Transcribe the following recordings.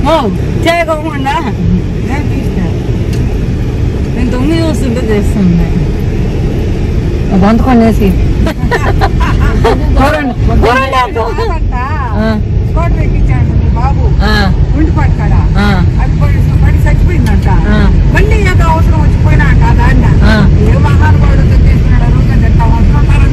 ఓ చేయకోకుండా నేను తీస్తా నేను తొమ్మిది వస్తుంటే చేస్తుంది గొంతు కొనేసి కూరండి కూరండి అంటూ. ఆ, స్కూటర్ ఎక్కించాడు మీ బాబు ఆ, గుండు పట్టుకాడ ఆ, అది పడి పడి చచ్చిపోయిందంట ఆ. మళ్ళీ ఏదో అవసరం వచ్చిపోయినా అంట దాన్న ఆ. ఏ మహానుభావుడు తీసుకున్నాడు రోజు ఎంత అవసరం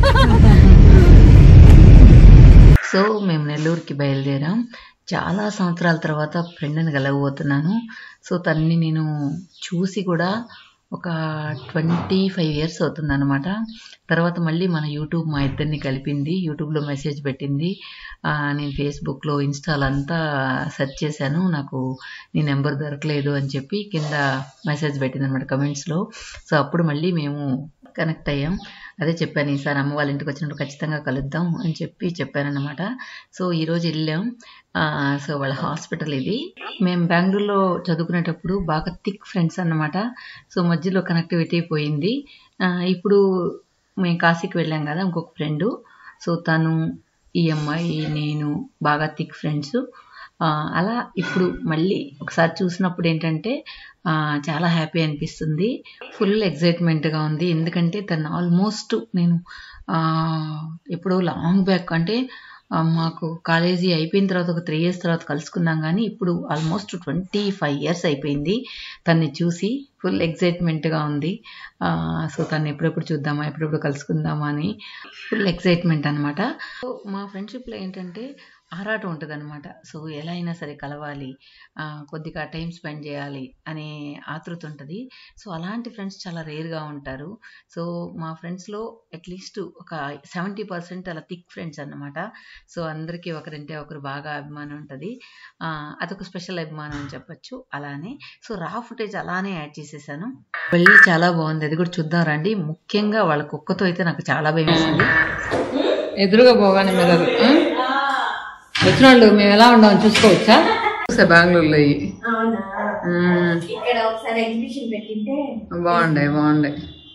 సో మేము నెల్లూరుకి బయలుదేరాం చాలా సంవత్సరాల తర్వాత ఫ్రెండ్ని కలగబోతున్నాను సో తన్ని నేను చూసి కూడా ఒక ట్వంటీ ఫైవ్ ఇయర్స్ అవుతుంది అనమాట తర్వాత మళ్ళీ మన యూట్యూబ్ మా ఇద్దరిని కలిపింది యూట్యూబ్లో మెసేజ్ పెట్టింది ఆ, నేను ఫేస్బుక్లో ఇన్స్టాలో అంతా సెర్చ్ చేశాను నాకు నీ నెంబర్ దొరకలేదు అని చెప్పి కింద మెసేజ్ పెట్టింది అనమాట కమెంట్స్లో సో అప్పుడు మళ్ళీ మేము కనెక్ట్ అయ్యాం అదే చెప్పాను ఈసారి అమ్మ వాళ్ళ ఇంటికి వచ్చినప్పుడు ఖచ్చితంగా కలుద్దాం అని చెప్పి చెప్పానన్నమాట సో ఈరోజు వెళ్ళాం ఆ, సో వాళ్ళ హాస్పిటల్ ఇది మేము బెంగళూరులో చదువుకునేటప్పుడు బాగా థిక్ ఫ్రెండ్స్ అన్నమాట సో మధ్యలో కనెక్టివిటీ పోయింది ఆ, ఇప్పుడు మేము కాశీకి వెళ్ళాం కదా ఇంకొక ఫ్రెండు సో తను ఈ అమ్మాయి నేను బాగా థిక్ ఫ్రెండ్స్ అలా ఇప్పుడు మళ్ళీ ఒకసారి చూసినప్పుడు ఏంటంటే ఆ, చాలా హ్యాపీ అనిపిస్తుంది ఫుల్ ఎగ్జైట్మెంట్గా ఉంది ఎందుకంటే తను ఆల్మోస్ట్ నేను ఆ, ఎప్పుడో లాంగ్ బ్యాక్ అంటే ఆ, మాకు కాలేజీ అయిపోయిన తర్వాత ఒక త్రీ ఇయర్స్ తర్వాత కలుసుకున్నాం కానీ ఇప్పుడు ఆల్మోస్ట్ ట్వంటీ ఫైవ్ ఇయర్స్ అయిపోయింది తన్ని చూసి ఫుల్ ఎగ్జైట్మెంట్గా ఉంది ఆ, సో తను ఎప్పుడెప్పుడు చూద్దామా ఎప్పుడెప్పుడు కలుసుకుందామా అని ఫుల్ ఎగ్జైట్మెంట్ అనమాట మా ఫ్రెండ్షిప్లో ఏంటంటే ఆరాటం ఉంటుంది అనమాట సో ఎలా అయినా సరే కలవాలి ఆ, కొద్దిగా టైం స్పెండ్ చేయాలి అనే ఆతృత ఉంటుంది సో అలాంటి ఫ్రెండ్స్ చాలా రేర్గా ఉంటారు సో మా ఫ్రెండ్స్లో అట్లీస్ట్ ఒక సెవెంటీ పర్సెంట్ అలా థిక్ ఫ్రెండ్స్ అన్నమాట సో అందరికీ ఒకరంటే ఒకరు బాగా అభిమానం ఉంటుంది ఆ, అదొక స్పెషల్ అభిమానం అని చెప్పొచ్చు అలానే సో రా ఫుటేజ్ అలానే యాడ్ చేసేసాను వెళ్ళి చాలా బాగుంది అది కూడా చూద్దాం రండి ముఖ్యంగా వాళ్ళ కుక్కతో అయితే నాకు చాలా భయం వేసింది ఎదురుగా పోగానే మీద వచ్చిన వాళ్ళు మేము ఎలా ఉండామని చూసుకోవచ్చా చూసా బెంగళూరులో ఇవి అవునా మ్మ్. ఇక్కడ ఒకసారి ఎగ్జిబిషన్ పెట్టింటే బాగుండే బాగుండే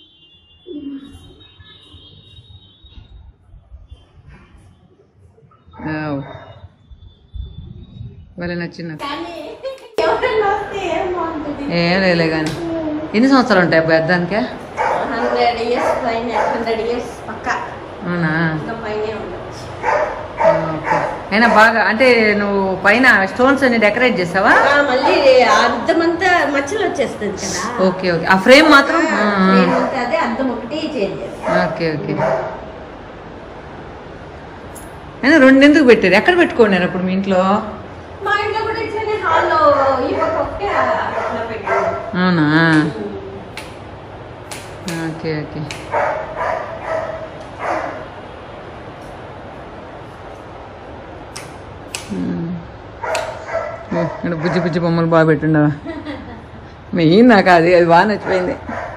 ఆవ్. భలే నచ్చింది నాకు. కానీ ఎవరైనా వస్తే ఏం బాగుంటుంది ఏం లేలే కానీ ఎన్ని సంవత్సరాలు ఉంటాయి అబ్బాయి అద్దానికే హండ్రెడ్ ఇయర్స్ పైన హండ్రెడ్ ఇయర్స్ పక్క అవునా ఇంకా పైనే ఉండొచ్చు ఆ, ఓకే అయినా బాగా అంటే నువ్వు పైన స్టోన్స్ అన్ని డెకరేట్ చేసావా ఆ, మళ్ళీ అద్దమంతా మచ్చలు వచ్చేస్తుంది కదా ఓకే ఓకే ఆ ఫ్రేమ్ మాత్రం ఆ, ఆ. ఏమంటే అదే అద్దం ఒకటి చేంజ్ ఓకే ఓకే అయినా రెండు ఎందుకు పెట్టారు ఎక్కడ పెట్టుకోండి అప్పుడు మీ ఇంట్లో మా ఇంట్లో కూడా ఇట్లనే హాల్లో ఈ పక్క ఒకటే అట్లా పెట్టాను అవునా ఓకే ఓకే మ్మ్. ఏ, ఇక్కడ బుజ్జి బుజ్జి బొమ్మలు బాగా పెట్టుండవా మెయిన్ నాకు అది అది బాగా నచ్చిపోయింది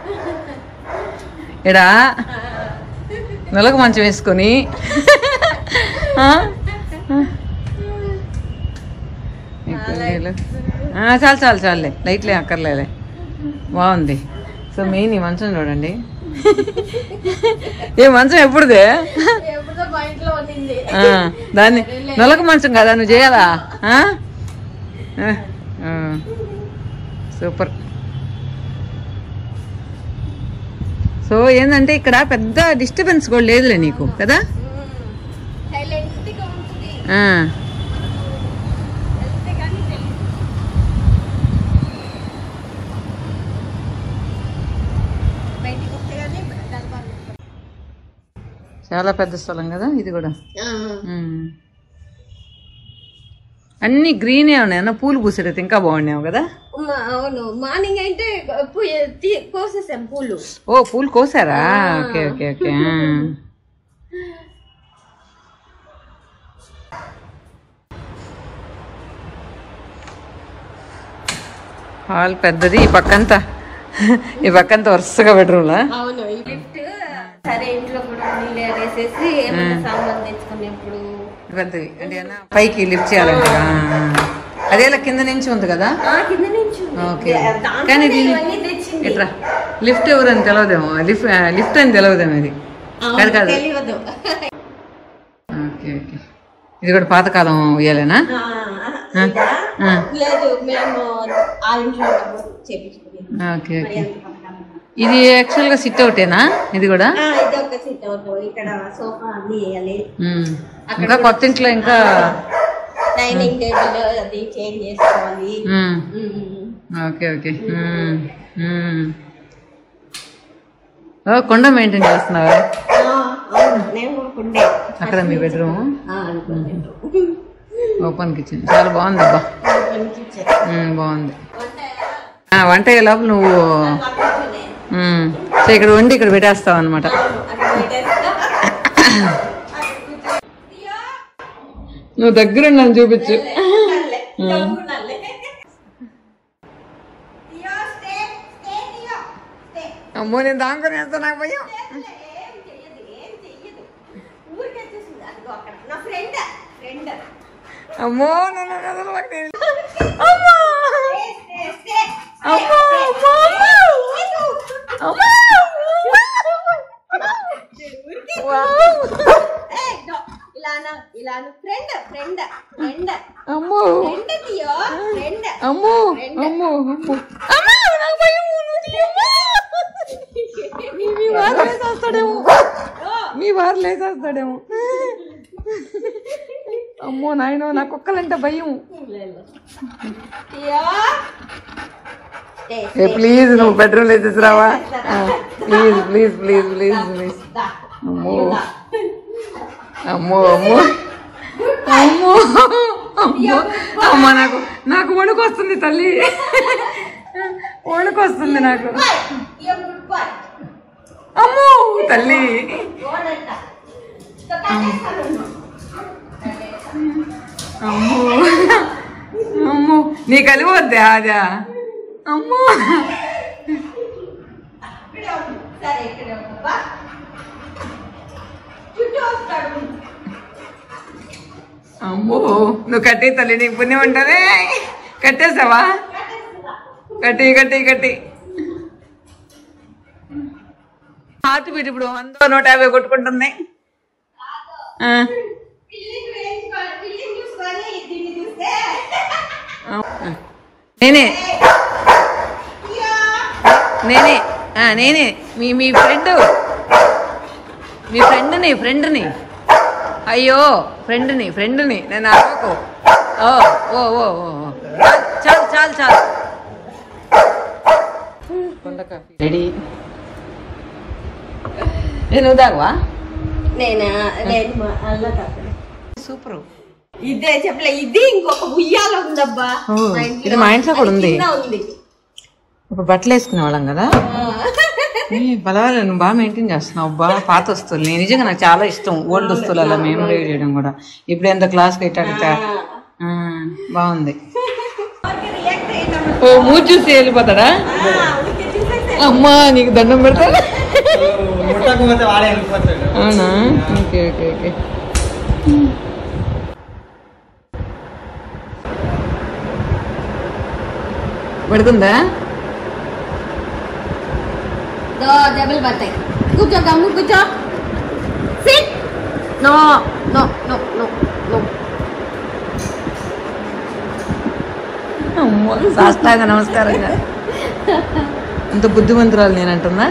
ఇడా నెలకు మంచం వేసుకొని ఆ? ఈ కుండీలు. ఆ, చాలు చాలు చాలులే లైట్లే అక్కర్లేలే బాగుంది సో మెయిన్ ఈ మంచం చూడండి ఏ మంచం ఎప్పుడుదే ఎప్పుడో మా ఇంట్లో ఉన్నింది ఆ, దాన్ని నొలక మంచం కదా నువ్వు చేయాలా ఆ? ఆ, ఆ. సూపర్ సో ఏంటంటే ఇక్కడ పెద్ద డిస్టర్బెన్స్ కూడా లేదులే నీకు కదా సైలెంట్గా ఉంటుంది ఆ. వెళ్తే కానీ తెలియదు బయటికి వస్తే కానీ దర్బార్ చాలా పెద్ద స్థలం కదా ఇది కూడా ఉమ్. అన్ని గ్రీనే ఉన్నాయి అన్న పూలు పూసేటైతే ఇంకా బాగున్నావు కదా మా- అవును మార్నింగ్ అయితే పూ- తీ- కోసేసాం పూలు ఓ పూలు కోసారా ఓకే ఓకే ఓకే ఆ. హాల్ పెద్దది ఈ పక్కంతా ఈ పక్కంతా వరుసగా బెడ్రూమ్లా అవును ఈ లిఫ్ట్ సరే ఇంట్లో కూడా నీళ్ళు వేసేసి ఏమైనా సామాన్ తెచ్చుకునేప్పుడు పెద్దది అంటే ఏమన్నా పైకి లిఫ్ట్ చేయాలంటే ఆ, ఆ. అదేలా కింద నుంచి ఉంది కదా ఆ కింద నుంచి ఉంది. ఓకే దాంట్లోనే కానీ ఇది ఇవన్నీ తెచ్చింది ఇట్లా లిఫ్ట్ ఎవరని తెలియదేమో లిఫ్ట్ లిఫ్ట్ అని తెలియదేమో ఇది అవును, కాదు కాదు తెలియదు ఓకే ఓకే ఇది కూడా పాతకాలం ఉయ్యాలేనా ఆ, ఇదా? ఆ. లేదు మేము ఆ ఇంట్లో ఉన్నప్పుడు చేపించుకునేది ఓకే మరి ఓకే అంత పథకాలు. ఇది యాక్చువల్ గా సిట్ అవుటేనా ఇది కూడా ఆ, ఇది ఒక సిట్ అవుట్ ఇక్కడ సోఫా అన్ని వేయాలి ఉమ్. ఇంకా కొత్త ఇంట్లో ఇంకా డైనింగ్ టేబుల్ అది చేంజ్ చేసుకోవాలి ఉమ్. ఉమ్. ఓకే ఓకే ఉమ్. ఉమ్. ఓ కొండ మెయింటైన్ చేస్తున్నావా ఆ, అవును నేను కొనుక్కుండే అక్కడ మీ బెడ్రూమ్ ఆ, అనుకుంటాను ఓపెన్ కిచెన్ చాలా బాగుంది అబ్బా ఉమ్, బాగుంది ఆ, వంట అయ్యే లోపల నువ్వు ఉమ్, సో ఇక్కడ వండి ఇక్కడ పెట్టేస్తావు అనమాట నువ్వు దగ్గర నన్ను చూపించు అమ్మో నేను దాంకొని వేస్తా నాకు భయం నా ఫ్రెండ్ ఫ్రెండ్ అమ్మో నన్ను కదలమాకు నేను. అమ్మో అమ్మో అమ్మో అమ్మో వావ్. ఇలాను ఇలాను ఫ్రెండ్ ఫ్రెండ్ ఫ్రెండ్ అమ్మో ఫ్రెండ్ తీయో ఫ్రెండ్ అమ్మో అమ్మో అమ్మో అమ్మో నాకు భయం నువ్వు తీయమ్మా. మీ మీ వారు లేసేస్తాడేమో మీ వారు లేసేస్తాడేమో అమ్మో నాయనో నా కుక్కలంటే భయం తీయో ఏ ప్లీజ్ నువ్వు బెడ్రూమ్ లేసేసిరావా please please please please please అమ్మో అమ్మో అమ్మో అమ్మో అమ్మో అమ్మ నాకు నాకు వణుకు వస్తుంది తల్లి వణుకు వస్తుంది నాకు గుడ్ బాయ్ అమ్మో తల్లి ఓడంట కట్టేస్తాను అమ్మో అమ్మో నీ కలివద్దా అదా అమ్మో ఇక్కడే ఉండు. సరే ఇక్కడే ఉండు. బా. చుట్టూ వస్తాడు అమ్మో నువ్వు కట్టే తల్లి నీకు పుణ్యం ఉంటదే కట్టేసావా కట్టి కట్టి కట్టి హార్ట్ బీట్ ఇప్పుడు వంద నూట యాభై కొట్టుకుంటుంది ఆ, పిల్లిని వేయించుకో- పిల్లిని చూసుకొని దీన్ని చూస్తే ఆ. నేనే అయ్యో, నేనే ఆ, నేనే మీ మీ ఫ్రెండ్ మీ ఫ్రెండ్ని ఫ్రెండ్ని అయ్యో ఫ్రెండ్ని ఫ్రెండ్ని నేను అరవకు ఓ ఓ ఓ ఓ ఓ. చాలు చాలు చాలు రెడీ నేను తాగవా నేనా నేను మా అల్ల తప్పదు సూపర్ ఇదే చెప్పలే ఇది ఇంకొక ఉయ్యాల ఉందబ్బా ఓ, మా ఇంట్లో. ఇది మా ఇంట్లో కూడా అది ఉంది. కింద ఉంది ఇప్పుడు బట్టలు వేసుకునే వాళ్ళం కదా పదవాళ్ళు నువ్వు బాగా మెయింటైన్ చేస్తున్నావు బాగా పాత వస్తువులు నేను నిజంగా నాకు చాలా ఇష్టం ఓల్డ్ వస్తువులు అలా మెమరీ చేయడం కూడా ఇప్పుడు ఎంత క్లాస్ పెట్టాక బాగుంది రియాక్ట్ అయ్యాము ఓ మూడు చూసి వెళ్ళిపోతాడా ఉడికి చూసేసే అమ్మా నీకు దండం పెడతా ముట్టకపోతే వాడే వెళ్ళిపోతాడు అవునా ఓకే ఓకే ఓకే పడుకుందా దో దెబ్బలు పడతాయి కూర్చో గమ్ము కూర్చో sit no no no no no అమ్మో సాష్టాంగ నమస్కారంగా అంత బుద్ధిమంతురాలు నేను అంటున్నా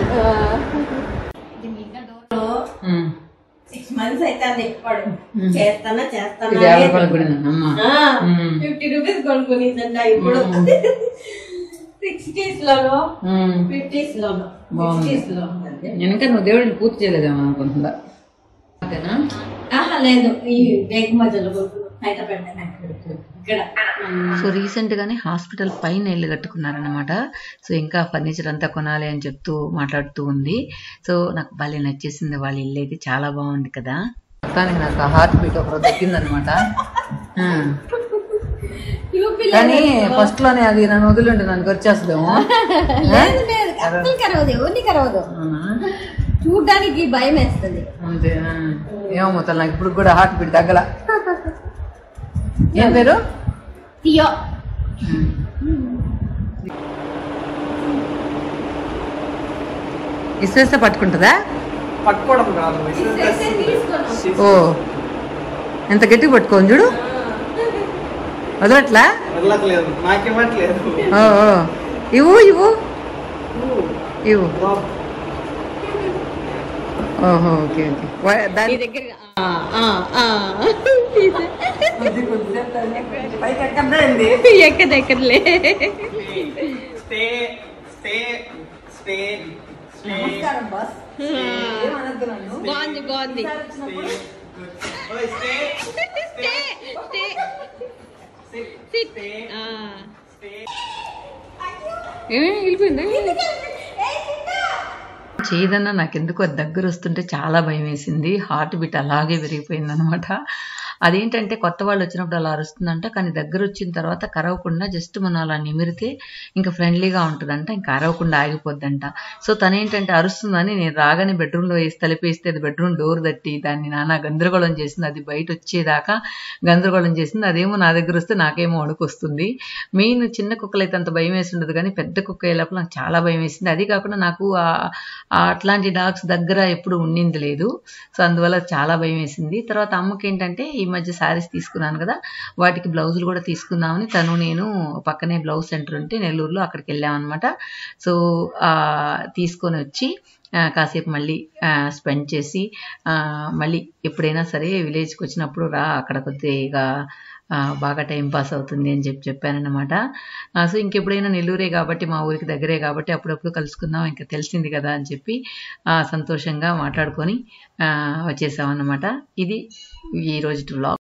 ఉమ్. సిక్స్ మంత్స్ అయితే అది ఎప్పుడు చేస్తానా చేస్తానా ఇది యాభై రూపాయలు కూడా అమ్మా మ్మ్. ఫిఫ్టీ రూపీస్ కొనుక్కునిందంట ఇప్పుడు సిక్స్టీస్ లోను ఉమ్. ఫిఫ్టీస్ లోను బాగుంది. సిక్స్టీస్ లో నేను ఇంకా నువ్వు దేవుడిని పూర్తి చేయలేదేమో అనుకుంటుందా అంతేనా ఆహా లేదు ఈ బేగ్ మధ్యలో హైదరాబాద్ ఇక్కడ సో రీసెంట్ గానే హాస్పిటల్ పైన ఇల్లు కట్టుకున్నారనమాట సో ఇంకా ఫర్నిచర్ అంతా కొనాలి అని చెప్తూ మాట్లాడుతూ ఉంది సో నాకు భలే నచ్చేసింది వాళ్ళ ఇల్లు అయితే చాలా బాగుంది కదా మొత్తానికి నాకు హార్ట్ బీట్ ఒకరోజు తగ్గిందనమాట కానీ ఫస్ట్ లోనే అది నన్ను వదిలింటే నన్ను వచ్చేస్తుందేమో లేదు లేదు అస్సలు కరవదు ఎవరిని కరవదు అవునా? చూడ్డానికి భయం వేస్తుంది అంతే ఆ. ఏమో మొత్తం నాకు ఇప్పుడు కూడా హార్ట్ బీట్ తగ్గల ఏం పేరు తియో ఇసేస్తే పట్టుకుంటుందా పట్టుకోవడం కాదు తీసుకోను ఓ ఎంత గట్టిగా పట్టుకోని చూడు వదలట్లా వదలట్లేదు నాకివ్వట్లేదు ఓ ఓ. ఇవ్వు ఇవ్వు ఇవ్వు ఓహో ఓకే ఓకే వా- దాని దగ్గర ఆ, ఆ, ఆ. పైకి ఎక్కద్దండి ఎక్కదు ఎక్కదులే స్టే స్టే స్టే స్టే నమస్కారం బాస్ ఏమనద్దు నన్ను బాగుంది బాగుంది ఓయ్ స్టే స్టే స్టే సిట్ ఆ. ఏమే వెళ్ళిపోయిందా చేయదన్నా నాకు ఎందుకో దగ్గర వస్తుంటే చాలా భయం వేసింది హార్ట్ బీట్ అలాగే పెరిగిపోయింది అనమాట అదేంటంటే కొత్త వాళ్ళు వచ్చినప్పుడు అలా అరుస్తుందంట కానీ దగ్గర వచ్చిన తర్వాత కరవకుండా జస్ట్ మనం అలా నిమిరితే ఇంకా ఫ్రెండ్లీగా ఉంటుందంట ఇంకా అరవకుండా ఆగిపోద్దంట సో తనేంటంటే అరుస్తుందని నేను రాగానే బెడ్రూమ్లో వేసి తలిపేస్తే అది బెడ్రూమ్ డోర్ తట్టి దాన్ని నానా గందరగోళం చేసింది అది బయట వచ్చేదాకా గందరగోళం చేసింది అదేమో నా దగ్గర వస్తే నాకేమో వణుకు వస్తుంది మెయిన్ చిన్న కుక్కలు అయితే అంత భయం వేసి ఉండదు కానీ పెద్ద కుక్క అయ్యేటప్పుడు నాకు చాలా భయం వేసింది అది కాకుండా నాకు ఆ- ఆ అట్లాంటి డాగ్స్ దగ్గర ఎప్పుడు ఉండింది లేదు సో అందువల్ల చాలా భయం వేసింది తర్వాత అమ్మకి ఏంటంటే ఈ మధ్య శారీస్ తీసుకున్నాను కదా వాటికి బ్లౌజులు కూడా తీసుకుందామని తను నేను పక్కనే బ్లౌజ్ సెంటర్ ఉంటే నెల్లూరులో అక్కడికి వెళ్ళామన్నమాట సో ఆ, తీసుకొని వచ్చి ఆ, కాసేపు మళ్ళీ స్పెండ్ చేసి ఆ, మళ్ళీ ఎప్పుడైనా సరే విలేజ్కి వచ్చినప్పుడు రా అక్కడ కొద్దిగా ఆ, బాగా టైం పాస్ అవుతుంది అని చెప్పి చెప్పానన్నమాట ఆ, సో ఇంకెప్పుడైనా నెల్లూరే కాబట్టి మా ఊరికి దగ్గరే కాబట్టి అప్పుడప్పుడు కలుసుకుందాం ఇంకా తెలిసింది కదా అని చెప్పి ఆ, సంతోషంగా మాట్లాడుకొని ఆ, వచ్చేసామన్నమాట ఇది ఈ రోజు వ్లాగ్